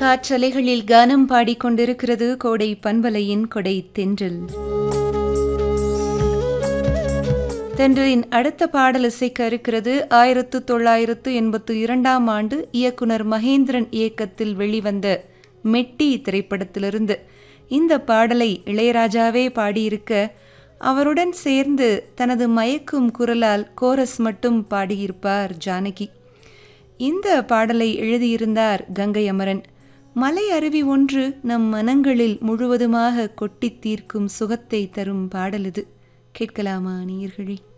காற்றலைகளில் கானம் பாடிக்கொண்டிருக்கிறது கோடை பண்பலையின் கொடை தென்றல் தென்றலின் அடுத்த பாடல் இசைக்க இருக்கிறது ஆயிரத்து தொள்ளாயிரத்து எண்பத்து இரண்டாம் ஆண்டு இயக்குனர் மகேந்திரன் இயக்கத்தில் வெளிவந்த மெட்டி திரைப்படத்திலிருந்து இந்த பாடலை இளையராஜாவே பாடியிருக்க அவருடன் சேர்ந்து தனது மயக்கும் குரலால் கோரஸ் மட்டும் பாடியிருப்பார் ஜானகி இந்த பாடலை எழுதியிருந்தார் கங்கை அமரன் மலை அருவி ஒன்று நம் மனங்களில் முழுவதுமாக கொட்டித் தீர்க்கும் சுகத்தை தரும் பாடல் இது கேட்கலாமா நேயர்களே